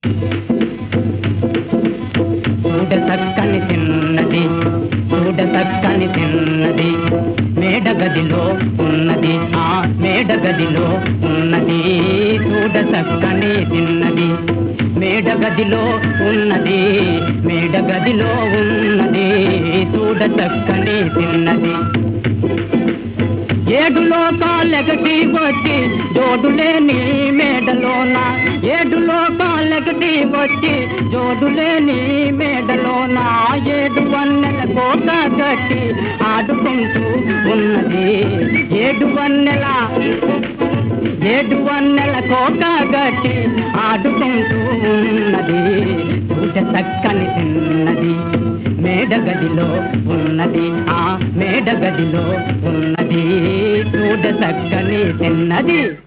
చూడ చక్కని తిన్నది చూడ చక్కని తిన్నది మేడ గదిలో ఉన్నది ఆ మేడ గదిలో ఉన్నది చూడ చక్కని తిన్నది మేడ గదిలో ఉన్నది మేడ గదిలో ఉన్నది చూడ చక్కని తిన్నది ఏడు లోకాలెగటి వచ్చి జోడులేని మేడలోన ఏడు లోకాలెగటి వచ్చి జోడులేని మేడలోన ఏడు వన్నెల కోక గట్టి ఆడుకుంటూ ఉన్నది ఏడు వన్నెల ఏడు వన్నెల కోక గట్టి ఆడుకుంటూ ఉన్నది చూడ చక్కని తిన్నది మేడ గదిలో ఉన్నది ఆ మేడ గదిలో ఉన్నది చూడ చక్కని తిన్నది